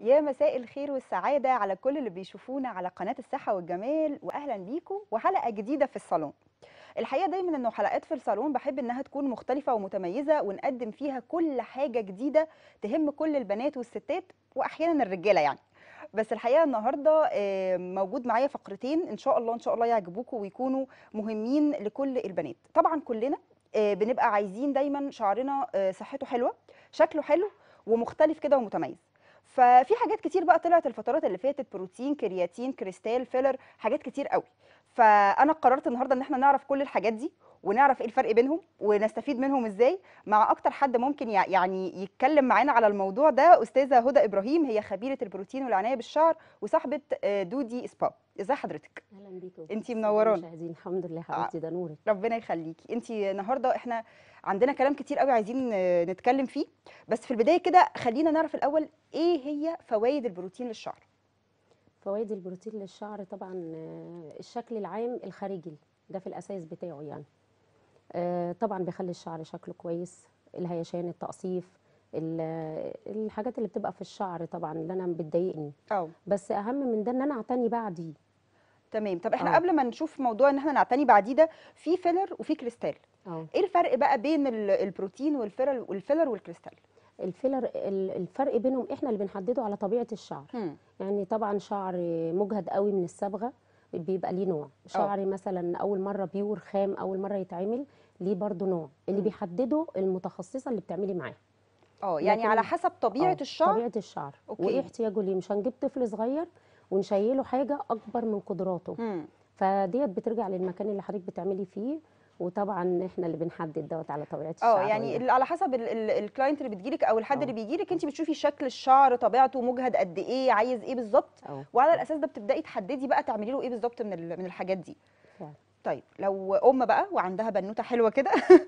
يا مساء الخير والسعادة على كل اللي بيشوفونا على قناة الصحة والجمال وأهلا بيكم وحلقة جديدة في الصالون الحقيقة دايما انه حلقات في الصالون بحب انها تكون مختلفة ومتميزة ونقدم فيها كل حاجة جديدة تهم كل البنات والستات واحيانا الرجالة يعني بس الحقيقة النهاردة آه، موجود معايا فقرتين ان شاء الله ان شاء الله يعجبوكم ويكونوا مهمين لكل البنات طبعا كلنا آه، بنبقى عايزين دايما شعرنا آه، صحته حلوة شكله حلو ومختلف كده ومتميز ففي حاجات كتير بقى طلعت الفترات اللي فاتت بروتين كرياتين كريستال فيلر حاجات كتير قوي فانا قررت النهارده ان احنا نعرف كل الحاجات دي ونعرف ايه الفرق بينهم ونستفيد منهم ازاي مع اكتر حد ممكن يع- يعني يتكلم معانا على الموضوع ده استاذه هدى ابراهيم هي خبيره البروتين والعنايه بالشعر وصاحبه آه، دودي سبا ازي حضرتك اهلا بيكي انتي منورانا. المشاهدين الحمد لله حبيبتي ده نورك ربنا يخليكي انت النهارده احنا عندنا كلام كتير قوي عايزين آه، نتكلم فيه بس في البدايه كده خلينا نعرف الاول ايه هي فوائد البروتين للشعر فوائد البروتين للشعر طبعا آه، الشكل العام الخارجي ده في الاساس بتاعه يعني آه، طبعا بيخلي الشعر شكله كويس الهيشان التقصيف ال- الحاجات اللي بتبقى في الشعر طبعا اللي انا بتضايقني اه بس اهم من ده ان انا اعتني بعديه تمام طب احنا آه. قبل ما نشوف موضوع ان احنا نعتني بعديه ده في فيلر وفي كريستال اه ايه الفرق بقى بين ال- البروتين والفيلر والفيلر والكريستال الفيلر ال- الفرق بينهم احنا اللي بنحدده على طبيعه الشعر هم. يعني طبعا شعر مجهد قوي من الصبغه بيبقى ليه نوع شعر مثلا اول مره بيور خام اول مره يتعمل ليه برضو نوع اللي مم. بيحدده المتخصصه اللي بتعملي معاه اه يعني لكن- على حسب طبيعه آه، الشعر طبيعه الشعر أوكي. وايه احتياجه ليه مش هنجيب طفل صغير ونشيله حاجه اكبر من قدراته هم. فديت بترجع للمكان اللي حضرتك بتعملي فيه وطبعا احنا اللي بنحدد دوت على طبيعه الشعر اه يعني ال- على حسب ال- ال- الكلاينت اللي بتجيلك او الحد آه. اللي بيجيلك انت بتشوفي شكل الشعر طبيعته مجهد قد ايه عايز ايه بالظبط اه وعلى الاساس ده بتبداي تحددي بقى تعملي له ايه بالظبط من ال- من الحاجات دي فعلا. طيب لو ام بقى وعندها بنوته حلوه كده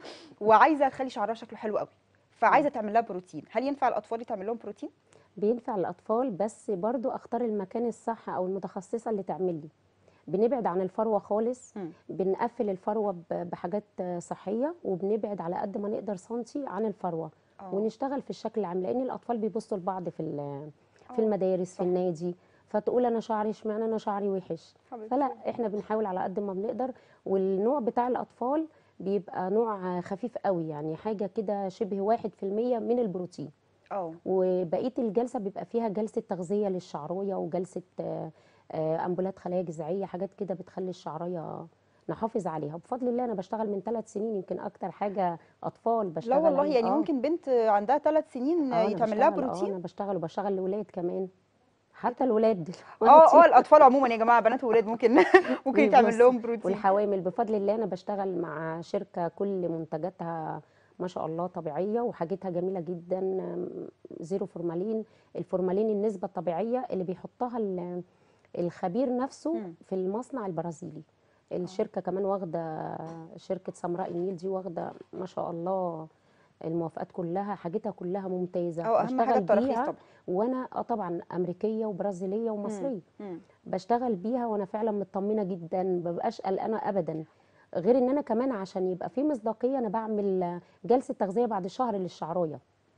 وعايزه تخلي شعرها شكله حلو قوي فعايزه تعمل لها بروتين هل ينفع الاطفال يتعمل لهم بروتين بينفع الاطفال بس برضو اختار المكان الصح او المتخصصه اللي تعمل لي بنبعد عن الفروه خالص مم. بنقفل الفروه ب- بحاجات صحيه وبنبعد على قد ما نقدر سنتي عن الفروه اه ونشتغل في الشكل العام لان الاطفال بيبصوا لبعض في ال- في آه، المدارس صح. في النادي فتقول انا شعري اشمعنى انا شعري وحش حبيبتي. فلا احنا بنحاول على قد ما بنقدر والنوع بتاع الاطفال بيبقى نوع خفيف قوي يعني حاجه كده شبه واحد في المية من البروتين اه وبقيه الجلسه بيبقى فيها جلسه تغذيه للشعريه وجلسه آه، آه، امبولات خلايا جذعيه حاجات كده بتخلي الشعريه نحافظ عليها بفضل الله انا بشتغل من ثلاث سنين يمكن اكتر حاجه اطفال لا بشتغل والله عليه. يعني آه. ممكن بنت عندها ثلاث سنين آه، أنا يتعمل لها بشتغل- اه بروتين انا بشتغل وبشتغل لاولاد كمان حتى الولاد اه اه دلوقتي الاطفال عموما يا جماعه بنات وولاد ممكن ممكن يتعمل بيبصوا. لهم بروتين والحوامل بفضل الله انا بشتغل مع شركه كل منتجاتها ما شاء الله طبيعيه وحاجتها جميله جدا آم، زيرو فورمالين الفورمالين النسبه الطبيعيه اللي بيحطها ال- الخبير نفسه مم. في المصنع البرازيلي الشركه كمان واخده شركه سمراء النيل دي واخده ما شاء الله الموافقات كلها حاجتها كلها ممتازه اه اهم حاجه بشتغل التراخيص بيها طبعا وانا اه طبعا امريكيه وبرازيليه ومصريه مم. بشتغل بيها وانا فعلا مطمنه جدا مبقاش قلقانه ابدا غير ان انا كمان عشان يبقى في مصداقيه انا بعمل جلسه تغذيه بعد شهر للشعرايه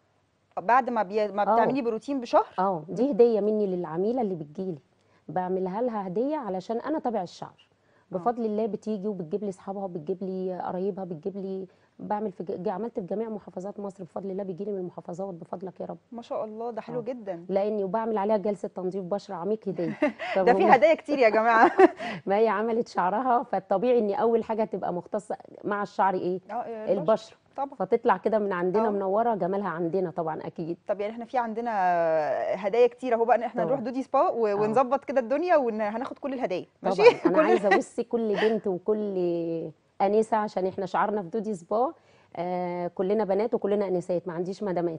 بعد ما بي... ما آه. بتعملي بروتين بشهر اه دي هديه مني للعميله اللي بتجيلي بعملها لها هديه علشان انا تابع الشعر بفضل الله بتيجي وبتجيب لي اصحابها وبتجيب لي قرايبها بتجيب لي بعمل في ج... عملت في جميع محافظات مصر بفضل الله بيجي لي من المحافظات بفضلك يا رب ما شاء الله ده حلو آه. جدا لاني وبعمل عليها جلسه تنظيف بشره عميق هديه ده في هدايا كتير يا جماعه ما هي عملت شعرها فالطبيعي ان اول حاجه تبقى مختصه مع الشعر ايه اه البشره طبعا فتطلع كده من عندنا آه. منوره جمالها عندنا طبعا اكيد طب يعني احنا في عندنا هدايا كتير اهو بقى ان احنا طبعا. نروح دودي سبا و- آه. ونظبط كده الدنيا وهناخد كل الهدايا ماشي طبعا انا كل- عايزه بصي كل بنت وكل انسه عشان احنا شعارنا في دودي سبا آه كلنا بنات وكلنا انسات ما عنديش مدامات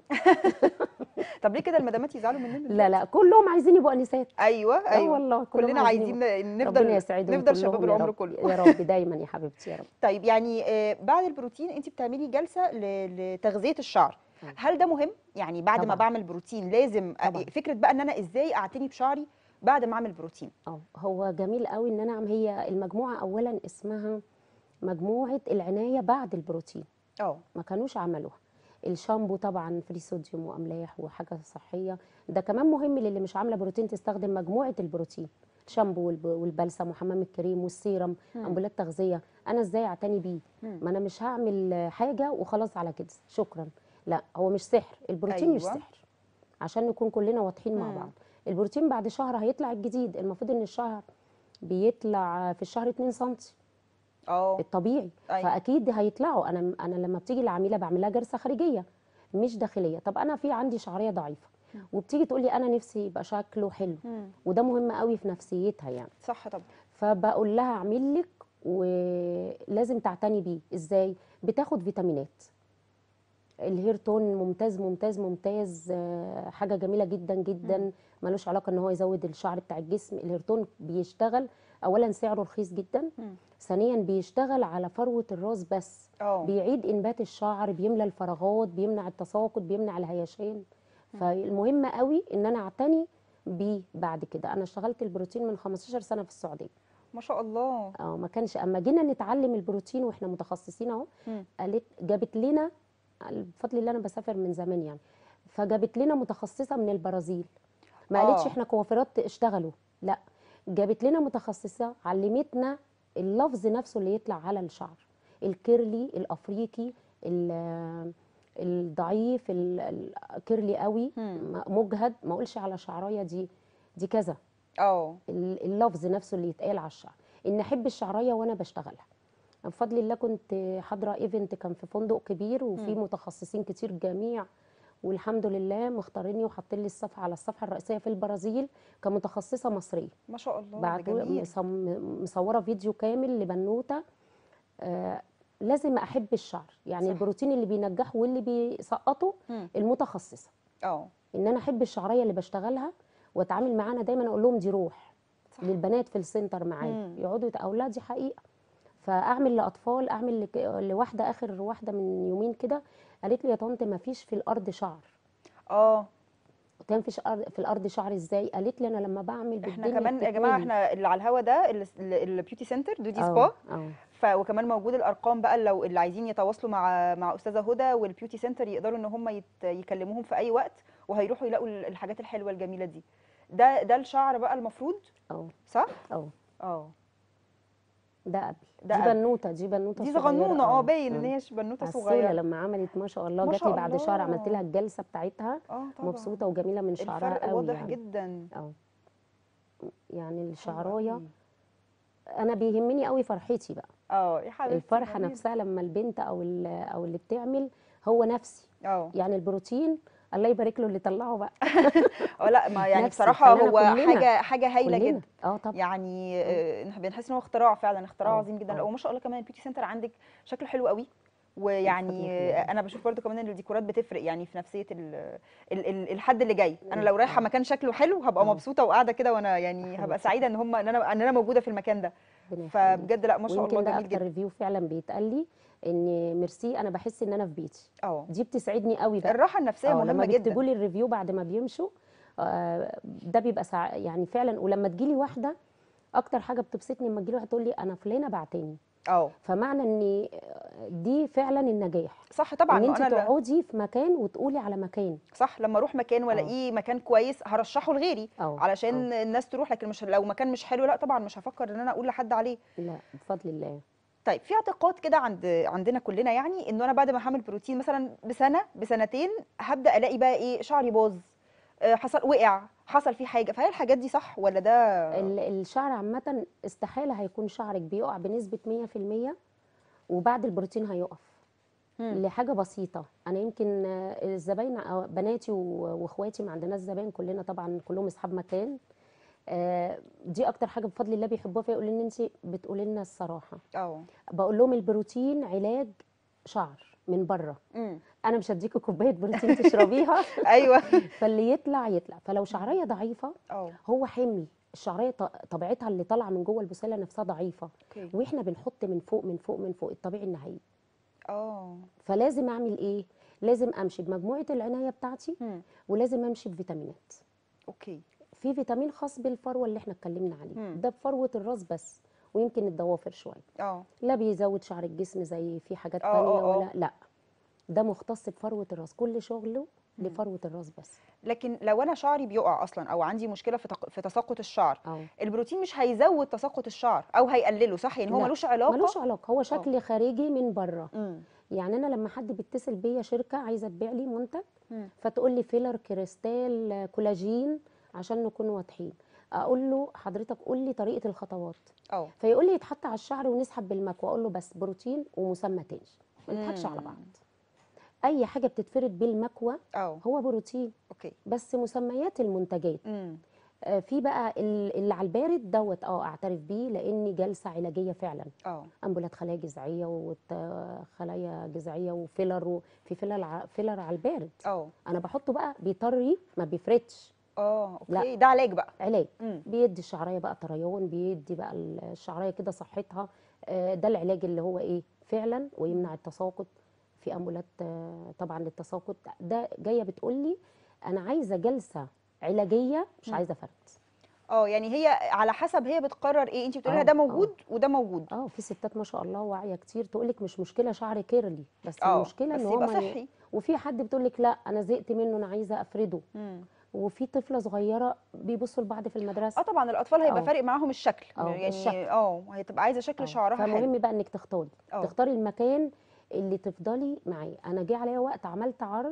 طب ليه كده المدامات يزعلوا مننا لا لا كلهم عايزين يبقوا انسات ايوه اه ايوه والله كلهم كلنا عايزين يبقوا- نفضل ربنا يسعدهم نفضل كلهم شباب يا العمر رب. كله يا رب دايما يا حبيبتي يا رب طيب يعني آه، بعد البروتين انت بتعملي جلسه ل- لتغذيه الشعر آه. هل ده مهم يعني بعد ما طبعاً. بعمل بروتين لازم أ- طبعاً. فكره بقى ان انا ازاي اعتني بشعري بعد ما اعمل بروتين اه هو جميل قوي ان انا اعمل هي المجموعه اولا اسمها مجموعه العنايه بعد البروتين اه ما كانوش عملوها الشامبو طبعا فري صوديوم واملاح وحاجه صحيه ده كمان مهم للي مش عامله بروتين تستخدم مجموعه البروتين الشامبو والب- والبلسم وحمام الكريم والسيرم مم. امبولات تغذيه انا ازاي اعتني بيه مم. ما انا مش هعمل حاجه وخلاص على كده شكرا لا هو مش سحر البروتين مش أيوة. سحر عشان نكون كلنا واضحين مع مم. بعض البروتين بعد شهر هيطلع الجديد المفروض ان الشهر بيطلع في الشهر 2 سم اه الطبيعي أيوة. فاكيد هيطلعوا انا انا لما بتيجي العميله بعملها جلسه خارجيه مش داخليه طب انا في عندي شعريه ضعيفه وبتيجي تقول لي انا نفسي يبقى شكله حلو مم. وده مهم قوي في نفسيتها يعني صح طبعا فبقول لها اعمل لك ولازم تعتني بيه ازاي بتاخد فيتامينات الهير تون ممتاز ممتاز ممتاز آه، حاجه جميله جدا جدا ملوش علاقه ان هو يزود الشعر بتاع الجسم الهير تون بيشتغل اولا سعره رخيص جدا مم. ثانيا بيشتغل على فروه الراس بس اه بيعيد انبات الشعر بيملى الفراغات بيمنع التساقط بيمنع الهيشان فالمهم قوي ان انا اعتني بيه بعد كده انا اشتغلت البروتين من 15 سنه في السعوديه ما شاء الله اه ما كانش اما جينا نتعلم البروتين واحنا متخصصين اهو مم. قالت جابت لنا بفضل الله انا بسافر من زمان يعني فجابت لنا متخصصه من البرازيل ما قالتش آه. احنا كوافيرات اشتغلوا لا جابت لنا متخصصه علمتنا اللفظ نفسه اللي يطلع على الشعر الكيرلي الافريقي ال- الضعيف ال- الكيرلي قوي مم. مجهد ما اقولش على شعرايه دي دي كذا اه ال- اللفظ نفسه اللي يتقال على الشعر ان احب الشعرايه وانا بشتغلها بفضل الله كنت حاضره ايفنت كان في فندق كبير وفي مم. متخصصين كتير جميع والحمد لله مختاريني وحاطين لي الصفحه على الصفحه الرئيسيه في البرازيل كمتخصصه مصريه ما شاء الله ده بعتوا جميل مصم- مصوره فيديو كامل لبنوته آه لازم احب الشعر يعني صح. البروتين اللي بينجحه واللي بيسقطه مم. المتخصصه اه ان انا احب الشعريه اللي بشتغلها واتعامل معانا دايما اقول لهم دي روح صح. للبنات في السنتر معايا مم. يقعدوا يت- اقول لها دي حقيقه فاعمل لاطفال اعمل لك- لواحده اخر واحده من يومين كده قالت لي يا طنط ما فيش في الارض شعر اه قلت لها مفيش أرض- في الارض شعر ازاي قالت لي انا لما بعمل احنا بالدنيا كمان يا جماعه بتتملي. احنا اللي على الهوا ده ال- ال- البيوتي سنتر دودي اه سبا اه ف وكمان موجود الارقام بقى لو اللي عايزين يتواصلوا مع مع استاذه هدى والبيوتي سنتر يقدروا ان هم يت... يكلموهم في اي وقت وهيروحوا يلاقوا ال- الحاجات الحلوه الجميله دي ده ده الشعر بقى المفروض اه صح اه اه ده قبل ده دي قبل. بنوته دي بنوته دي صغيرة، صغنونه اه آه، باين ان آه. هي ش- بنوته عسولة صغيره لما عملت ما شاء الله ما جات شاء لي بعد شهر عملت الله. لها الجلسه بتاعتها اه طبعا مبسوطه وجميله من شعرها الفرق قوي واضح يعني جدا اه يعني حلو الشعرايه قوي. انا بيهمني قوي فرحتي بقى اه يا حبيبتي الفرحه جميل. نفسها لما البنت او ال- او اللي بتعمل هو نفسي اه يعني البروتين الله يبارك له اللي طلعه بقى اه لا ما يعني نفسي، بصراحه خلينا هو كلنا- حاجه حاجه هايله كلنا. جدا اه طبعا يعني آه، إحنا بنحس ان هو اختراع فعلا اختراع آه، عظيم جدا آه. وما شاء الله كمان البيوتي سنتر عندك شكله حلو قوي ويعني بفضل آه، الله. انا بشوف برضو كمان ان الديكورات بتفرق يعني في نفسيه ال ال ال الحد اللي جاي انا لو رايحه آه. مكان شكله حلو هبقى آه. مبسوطه وقاعده كده وانا يعني حبيبتي. هبقى سعيده ان هم ان انا ان انا موجوده في المكان ده ربنا يخليك. فبجد لا ما شاء ويمكن الله ده جميل اكتر جدا ريفيو فعلا بيتقال لي ان ميرسي انا بحس ان انا في بيتي اه دي بتسعدني قوي بقى الراحه النفسيه اه مهمه لما جدا بيكتبوا لي الريفيو بعد ما بيمشوا آه، ده بيبقى سع... يعني فعلا ولما تجيلي واحده اكتر حاجه بتبسطني لما تجيلي واحده تقول لي انا فلانه بعتني اه فمعنى ان دي فعلا النجاح صح طبعا ان ما انت انا لا- تقعدي في مكان وتقولي على مكان صح لما اروح مكان والاقيه مكان كويس هرشحه لغيري اه علشان آه. الناس تروح لكن مش لو مكان مش حلو لا طبعا مش هفكر ان انا اقول لحد عليه لا بفضل الله طيب في اعتقاد كده عند عندنا كلنا يعني انه انا بعد ما هعمل بروتين مثلا بسنه بسنتين هبدا الاقي بقى ايه شعري باظ آه، حصل وقع حصل فيه حاجه فهل الحاجات دي صح ولا ده ال- الشعر عامه استحاله هيكون شعرك بيقع بنسبه 100% وبعد البروتين هيقف مم. لحاجه بسيطه انا يمكن آه، الزباين أو بناتي و- واخواتي ما عندناش زباين كلنا طبعا كلهم اصحاب مكان آه، دي اكتر حاجه بفضل الله بيحبوها فيا يقولوا لي انت بتقولي لنا الصراحه اه بقول لهم البروتين علاج شعر من بره مم. انا مش هديكي كوبايه بروتين تشربيها ايوه فاللي يطلع يطلع فلو شعريه ضعيفه اه هو حمل الشعريه ط- طبيعتها اللي طالعه من جوه البساله نفسها ضعيفه اوكي واحنا بنحط من فوق من فوق من فوق الطبيعي النهائي اه فلازم اعمل ايه لازم امشي بمجموعه العنايه بتاعتي مم. ولازم امشي بفيتامينات اوكي في فيتامين خاص بالفروه اللي احنا اتكلمنا عليه مم. ده بفروه الراس بس ويمكن الضوافر شويه اه لا بيزود شعر الجسم زي في حاجات آه، تانية آه، آه. ولا لا ده مختص بفروه الراس كل شغله مم. لفروه الراس بس لكن لو انا شعري بيقع اصلا او عندي مشكله في تق... في تساقط الشعر اه البروتين مش هيزود تساقط الشعر او هيقلله صح يعني هو لا، ملوش علاقه ملوش علاقه هو شكل خارجي من بره مم. يعني انا لما حد بيتصل بيا شركه عايزه تبيع لي منتج مم. فتقول لي فيلر كريستال كولاجين عشان نكون واضحين اقول له حضرتك قول لي طريقه الخطوات اه فيقول لي يتحط على الشعر ونسحب بالمكوى اقول له بس بروتين ومسمى تاني ما نضحكش على مم. بعض اي حاجه بتتفرد بالمكوى اه هو بروتين اوكي بس مسميات المنتجات مم. آه، في بقى ال- اللي على البارد دوت اه اعترف بيه لاني جلسه علاجيه فعلا اه امبولات خلايا جذعيه وخلايا جذعيه وفيلر وفي فيلر ع- فيلر على البارد اه انا بحطه بقى بيطري ما بيفردش اه لا. اوكي ده علاج بقى علاج مم. بيدي الشعريه بقى طريان بيدي بقى الشعريه كده صحتها آه، ده العلاج اللي هو ايه فعلا ويمنع التساقط في امبولات آه، طبعا للتساقط ده جايه بتقول لي انا عايزه جلسه علاجيه مش مم. عايزه فرد اه يعني هي على حسب هي بتقرر ايه انت بتقولي لها آه، ده آه. موجود وده موجود اه في ستات ما شاء الله واعيه كتير تقول لك مش مشكله شعر كيرلي بس اه المشكله بس ان هو يبقى ما ي- صحي وفي حد بتقول لك لا انا زهقت منه انا عايزه افرده مم. وفي طفله صغيره بيبصوا لبعض في المدرسه اه طبعا الاطفال هيبقى اه. فارق معاهم الشكل اه، يعني الشكل. اه هتبقى عايزه شكل اه، شعرها حلو فمهم بقى انك تختاري اه. تختاري المكان اللي تفضلي معاه انا جه عليا وقت عملت عرض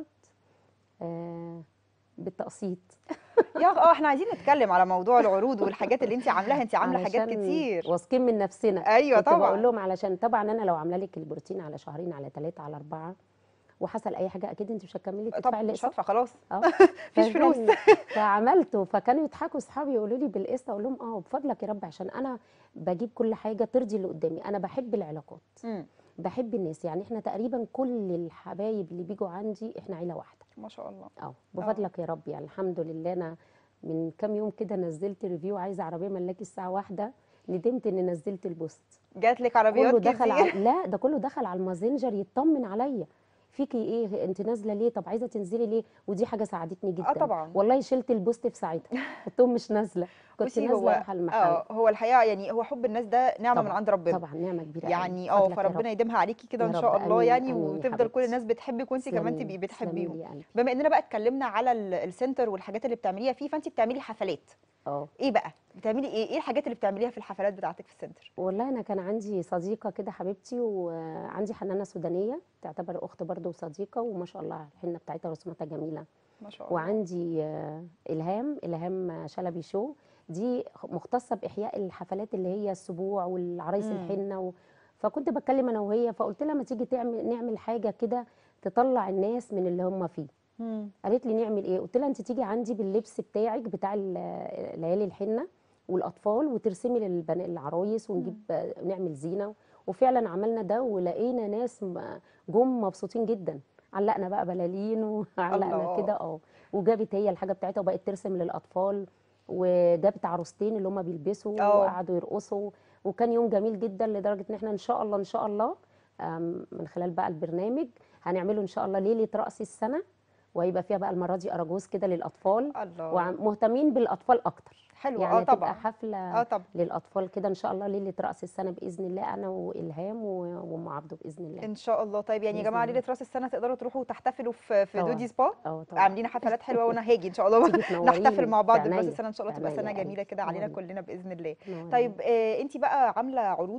آه بالتقسيط يا اه احنا عايزين نتكلم على موضوع العروض والحاجات اللي انت عاملاها انت عامله حاجات علشان كتير واثقين من نفسنا ايوه كنت بقول طبعا لهم علشان طبعا انا لو عامله لك البروتين على شهرين على ثلاثه على اربعه وحصل اي حاجه اكيد انت مش هتكملي طب تدفعي مش الاقساط هدفع خلاص اه مفيش فكان- فلوس. فعملته فكانوا يضحكوا اصحابي يقولوا لي بالقسط اقول لهم اه بفضلك يا رب عشان انا بجيب كل حاجه ترضي اللي قدامي انا بحب العلاقات مم. بحب الناس يعني احنا تقريبا كل الحبايب اللي بيجوا عندي احنا عيله واحده ما شاء الله اه بفضلك يا رب يعني الحمد لله انا من كام يوم كده نزلت ريفيو عايزه عربيه ملاكي الساعه واحدة ندمت اني نزلت البوست جات لك عربيات كله دخل كتير على لا ده كله دخل على الماسنجر يطمن عليا فيكي ايه انت نازله ليه طب عايزه تنزلي ليه ودي حاجه ساعدتني جدا طبعا. والله شلت البوست في ساعتها قلت لهم مش نازله كنت بصي نازله هو اروح على المحل اه هو الحقيقه يعني هو حب الناس ده نعمه من طبعا عند ربنا طبعا نعمه كبيره قوي. يعني اه فضلك يا رب. فربنا يديمها عليكي كده يا ان رب. شاء الله آمين، يعني آمين يا وتفضل كل حبيبتي. الناس بتحبك وانت كمان تسلمي تبقي لي، تسلمي بتحبيهم لي يا قلبي. بما اننا بقى اتكلمنا على ال- السنتر والحاجات اللي بتعمليها فيه فانت بتعملي حفلات اه ايه بقى بتعملي ايه ايه الحاجات اللي بتعمليها في الحفلات بتاعتك في السنتر والله انا كان عندي صديقه كده حبيبتي وعندي حنانه سودانيه تعتبر اخت برضه وصديقه وما شاء الله الحنه بتاعتها رسوماتها جميله ما شاء الله وعندي آه، الهام الهام شلبي شو دي مختصه باحياء الحفلات اللي هي السبوع والعرايس مم. الحنه و... فكنت بتكلم انا وهي فقلت لها ما تيجي تعمل نعمل حاجه كده تطلع الناس من اللي هم فيه مم. قالت لي نعمل ايه قلت لها انت تيجي عندي باللبس بتاعك بتاع ال- ليالي الحنه والاطفال وترسمي للبن... العرايس ونجيب نعمل زينه وفعلا عملنا ده ولقينا ناس م- جم مبسوطين جدا علقنا بقى بلالين وعلقنا الله. كده اه وجابت هي الحاجه بتاعتها وبقت ترسم للاطفال وجابت عروستين اللي هم بيلبسوا اه. وقعدوا يرقصوا وكان يوم جميل جدا لدرجه ان احنا ان شاء الله ان شاء الله آم، من خلال بقى البرنامج هنعمله ان شاء الله ليله راس السنه وهيبقى فيها بقى المره دي اراجوز كده للاطفال الله ومهتمين بالاطفال اكتر حلو يعني اه هتبقى طبعا حفله اه طبعا للاطفال كده ان شاء الله ليله راس السنه باذن الله انا والهام و- وام عبده باذن الله ان شاء الله طيب يعني يا بإذن جماعه الله. ليله راس السنه تقدروا تروحوا تحتفلوا في في طبعا. دودي سبا اه طبعا عاملين حفلات حلوه وانا هاجي ان شاء الله تيجي تنوريني نحتفل مع بعض في براس عينيا، السنه ان شاء الله في تبقى سنه عينيا يا جميله قلبي. كده علينا تنوريني. كلنا باذن الله تنوريني. طيب آه انت بقى عامله عروض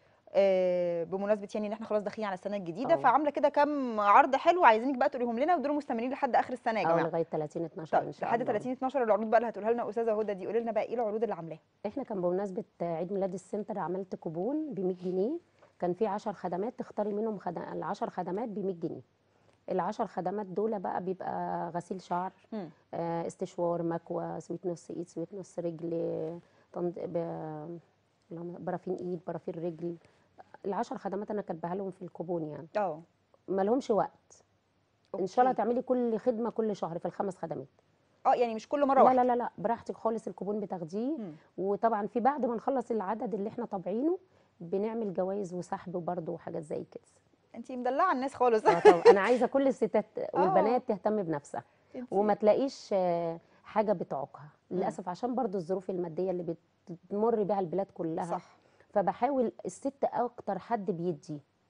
آه بمناسبه يعني ان احنا خلاص داخلين على السنه الجديده اه. فعامله كده كام عرض حلو عايزينك بقى تقوليهم لنا ودول مستمرين لحد اخر السنه يا اه جماعه لغايه 30 12 طيب ان شاء لحد الله 30 12 العروض بقى اللي هتقولها لنا استاذه هدى دي قولي لنا بقى ايه العروض اللي عاملاها احنا كان بمناسبه عيد ميلاد السنتر عملت كوبون ب 100 جنيه كان في 10 خدمات تختاري منهم خد... ال 10 خدمات ب 100 جنيه ال 10 خدمات دول بقى بيبقى غسيل شعر مم. آه، استشوار مكوى سويت نص ايد سويت نص رجل تنض... ب... اللهم- برافين ايد برافين رجل العشر خدمات انا كاتباها لهم في الكوبون يعني اه ما لهمش وقت ان شاء الله أوكي. تعملي كل خدمه كل شهر في الخمس خدمات اه يعني مش كل مره لا واحده لا لا لا براحتك خالص الكوبون بتاخديه مم. وطبعا في بعد ما نخلص العدد اللي احنا طابعينه بنعمل جوائز وسحب برضه وحاجات زي كده انت مدلعه الناس خالص اه طبعا انا عايزه كل الستات والبنات تهتم بنفسها انت وما تلاقيش آه، حاجه بتعوقها للاسف عشان برضو الظروف الماديه اللي بتمر بيها البلاد كلها صح فبحاول الست اكتر حد بيدي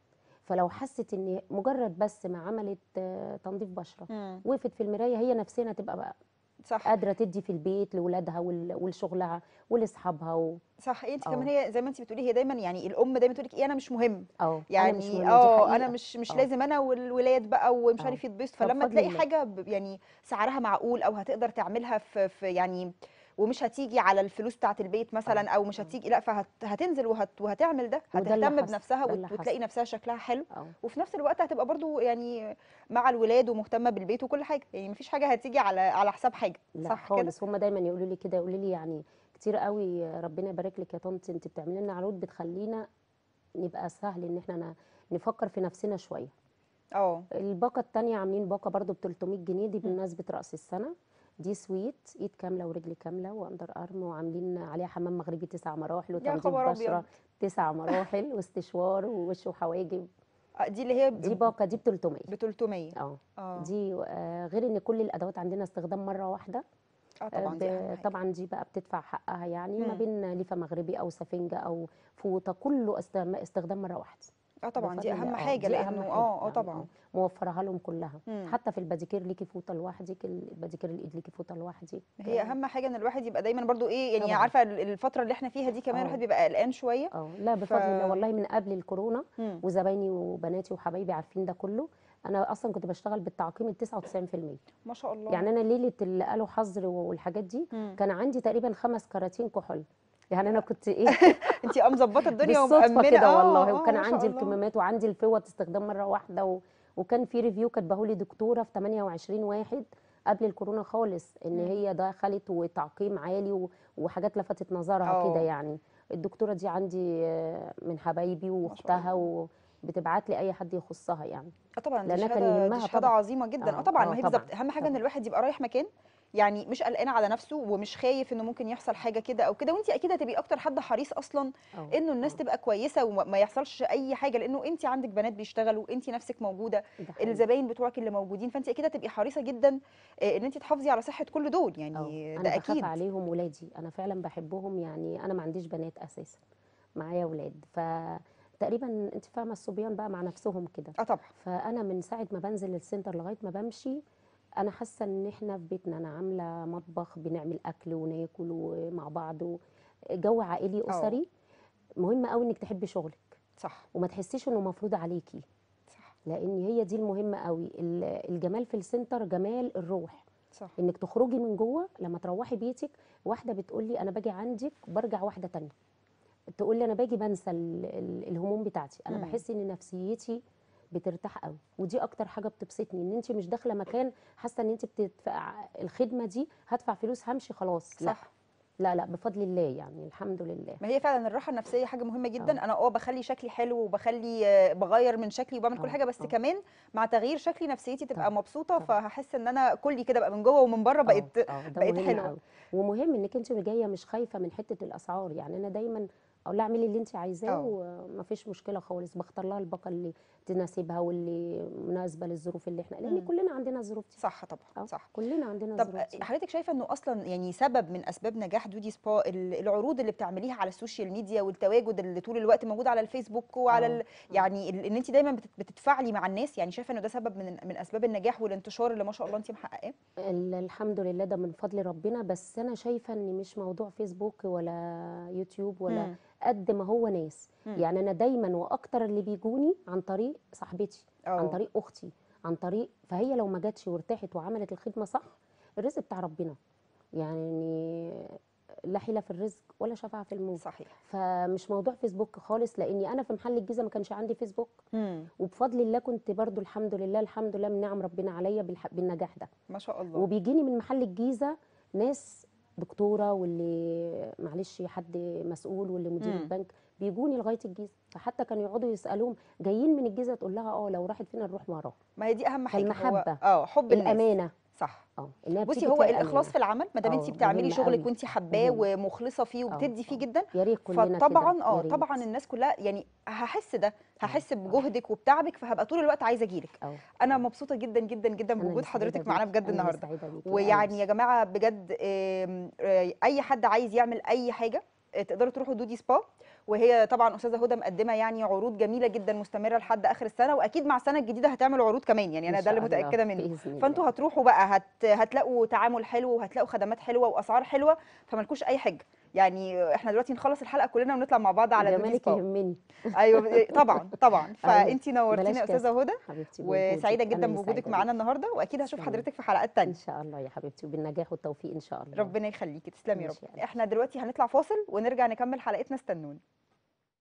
فلو حست ان مجرد بس ما عملت آه، تنظيف بشره مم. وقفت في المرايه هي نفسيا هتبقى بقى صح قادره تدي في البيت لاولادها ول- ولشغلها ولاصحابها و... صح انت اه كمان هي زي ما انت بتقولي هي دايما يعني الام دايما تقول لك ايه انا مش مهم اه انا مش يعني مهم دي اه انا حقيقه مش مش اه لازم انا والولاد بقى ومش اه عارف يتبسط فلما فبفضل تلاقي الله حاجه ب- يعني سعرها معقول او هتقدر تعملها في, في يعني ومش هتيجي على الفلوس بتاعه البيت اه مثلا او مش اه هتيجي لا فهتنزل وهت وهتعمل ده وده اللي هتهتم حصل بنفسها ده وت- اللي وتلاقي حصل نفسها شكلها حلو اه وفي نفس الوقت هتبقى برضو يعني مع الولاد ومهتمه بالبيت وكل حاجه يعني مفيش حاجه هتيجي على على حساب حاجه لا صح كده خالص هما دايما يقولوا لي كده يقولوا لي يعني كتير قوي ربنا يبارك لك يا طنط انت بتعملي لنا عروض بتخلينا نبقى سهل ان احنا ن- نفكر في نفسنا شويه اه الباقه التانية عاملين باقه برضو ب 300 جنيه دي مم. بمناسبه راس السنه دي سويت ايد كامله ورجل كامله واندر ارم وعاملين عليها حمام مغربي تسع مراحل يا وتنظيف خبر بشره ابيض تسع مراحل واستشوار ووش وحواجب آه، دي اللي هي دي ب باقه دي ب 300 ب 300 اه اه دي آه، غير ان كل الادوات عندنا استخدام مره واحده اه آه، طبعا دي اهم ب- حاجه طبعا دي بقى بتدفع حقها يعني ما مم. بين ليفه مغربي او سفنجه او فوطه كله استخدام استخدام مره واحده اه طبعا بفضل دي الله اهم اه حاجه دي اهم لانه حاجه اه اه يعني طبعا اه موفرها لهم كلها مم. حتى في الباديكير ليكي فوطه لوحدك الباديكير الايد ليكي فوطه لوحدك هي آه، اهم حاجه ان الواحد يبقى دايما برضو ايه يعني طبعا عارفه ال- الفتره اللي احنا فيها دي كمان الواحد اه بيبقى قلقان شويه اه لا ف بفضل الله والله من قبل الكورونا مم. وزبايني وبناتي وحبايبي عارفين ده كله انا اصلا كنت بشتغل بالتعقيم ال 99% ما شاء يعني الله انا ليله اللي قالوا حظر والحاجات دي مم. كان عندي تقريبا خمس كراتين كحول يعني انا كنت ايه انت اه مظبطه الدنيا بالصدفه ومأمنه كده اه والله اه وكان ما شاء عندي الله الكمامات وعندي الفوط استخدام مره واحده و... وكان في ريفيو كاتبه لي دكتوره في 28 واحد قبل الكورونا خالص ان مم. هي دخلت وتعقيم عالي و... وحاجات لفتت نظرها كده اه يعني الدكتوره دي عندي آه، من حبايبي ما شاء واختها الله وبتبعت لي اي حد يخصها يعني اه طبعا دي لانها كان شهاده دي يهمها شهاده طبعا عظيمه جدا اه اه طبعا اه ما هي طبعا بالظبط اهم حاجه ان طبعا الواحد يبقى رايح مكان يعني مش قلقان على نفسه ومش خايف انه ممكن يحصل حاجه كده او كده وانت اكيد هتبقي اكتر حد حريص اصلا اه انه الناس اه تبقى كويسه وما ما يحصلش اي حاجه لانه انت عندك بنات بيشتغلوا انت نفسك موجوده ده حقيقي الزباين بتوعك اللي موجودين فانت اكيد هتبقي حريصه جدا آه، ان انت تحافظي على صحه كل دول اه يعني انا ده بخاف اكيد عليهم ولادي انا فعلا بحبهم يعني انا ما عنديش بنات اساسا معايا ولاد فتقريبا انت فاهمه الصبيان بقى مع نفسهم كده اه طبعا فانا من ساعه ما بنزل السنتر لغايه ما بمشي انا حاسه ان احنا في بيتنا انا عامله مطبخ بنعمل اكل وناكل ومع بعض و- جو عائلي اه اسري مهم قوي انك تحبي شغلك صح وما تحسيش انه مفروض عليكي صح لان هي دي المهمه قوي ال- الجمال في السنتر جمال الروح صح انك تخرجي من جوه لما تروحي بيتك واحده بتقولي انا باجي عندك برجع واحده تانية تقول لي انا باجي بنسى ال- ال- الهموم بتاعتي انا مم. بحس ان نفسيتي بترتاح قوي ودي اكتر حاجه بتبسطني ان انت مش داخله مكان حاسه ان انت بتدفع الخدمه دي هدفع فلوس همشي خلاص لا صح لا لا بفضل الله يعني الحمد لله ما هي فعلا الراحه النفسيه حاجه مهمه جدا اه انا اه بخلي شكلي حلو وبخلي آه، بغير من شكلي وبعمل كل اه حاجه بس اه كمان مع تغيير شكلي نفسيتي تبقى طبعا مبسوطه طبعا فهحس ان انا كلي كده بقى من جوه ومن بره اه بقت اه ده بقت مهم حلوه قوي ومهم انك انت جايه مش خايفه من حته الاسعار يعني انا دايما اقول لها اعملي اللي انت عايزاه اه ومفيش مشكله خالص بختار لها الباقه اللي تناسبها واللي مناسبه للظروف اللي احنا لان مم. كلنا عندنا الظروف دي صح طبعا اه صح كلنا عندنا طب الظروف دي حضرتك شايفه انه اصلا يعني سبب من اسباب نجاح دودي سبا ال- العروض اللي بتعمليها على السوشيال ميديا والتواجد اللي طول الوقت موجود على الفيسبوك وعلى اه ال... اه يعني ال- ان انت دايما بتت- بتتفاعلي مع الناس يعني شايفه انه ده سبب من من اسباب النجاح والانتشار اللي ما شاء الله انت محققاه ال- الحمد لله ده من فضل ربنا بس انا شايفه ان مش موضوع فيسبوك ولا يوتيوب ولا امم قد ما هو ناس امم يعني انا دايما واكتر اللي بيجوني عن طريق صاحبتي عن اه طريق اختي عن طريق فهي لو ما جاتش وارتاحت وعملت الخدمه صح الرزق بتاع ربنا يعني لا حيلة في الرزق ولا شفاعة في الموت صحيح فمش موضوع فيسبوك خالص لاني انا في محل الجيزه ما كانش عندي فيسبوك امم وبفضل الله كنت برضو الحمد لله الحمد لله من نعم ربنا عليا بالح- بالنجاح ده ما شاء الله وبيجيني من محل الجيزه ناس دكتوره واللي معلش حد مسؤول واللي مدير امم البنك بيجوني لغايه الجيزه فحتى كانوا يقعدوا يسالوهم جايين من الجيزه تقول لها اه لو راحت فين نروح وراها ما هي دي اهم حاجه هو فالمحبه اه حب الناس الامانه صح اه انها بصي بتيجي هو تلاقي الاخلاص امانه في العمل ما دام انت اه بتعملي مهم شغلك قوي وانت حباه مهم ومخلصه فيه اه وبتدي فيه اه جدا يا ريت كلنا كده فطبعا يا اه ريت طبعا الناس كلها يعني هحس ده اه هحس اه بجهدك وبتعبك فهبقى طول الوقت عايزه اجيلك اه انا اه مبسوطه جدا جدا جدا انا بوجود اللي سعيده حضرتك معانا بيكي بجد انا اللي النهارده سعيده بيكي ويعني قوي يا جماعه بجد آم، آه، اي حد عايز يعمل اي حاجه آه، تقدروا تروحوا دودي سبا وهي طبعا استاذه هدى مقدمه يعني عروض جميله جدا مستمره لحد اخر السنه واكيد مع السنه الجديده هتعمل عروض كمان يعني إن انا ده اللي شاء الله، متاكده منه بإذن الله. فانتوا هتروحوا بقى هت... هتلاقوا تعامل حلو وهتلاقوا خدمات حلوه واسعار حلوه فمالكوش اي حاجه يعني احنا دلوقتي نخلص الحلقه كلنا ونطلع مع بعض على دودي جمالك سبا يهمني ايوه طبعا طبعا فانتي نورتينا بلاش يا استاذه هدى حبيبتي بوجودك. وسعيده أنا جدا اللي بوجودك سعيدة معانا بيك. النهارده واكيد هشوف تسلمي. حضرتك في حلقات تانية ان شاء الله يا حبيبتي وبالنجاح والتوفيق ان شاء الله ربنا يخليكي تسلمي يا ماشي رب يا قلبي. احنا دلوقتي هنطلع فاصل ونرجع نكمل حلقتنا استنوني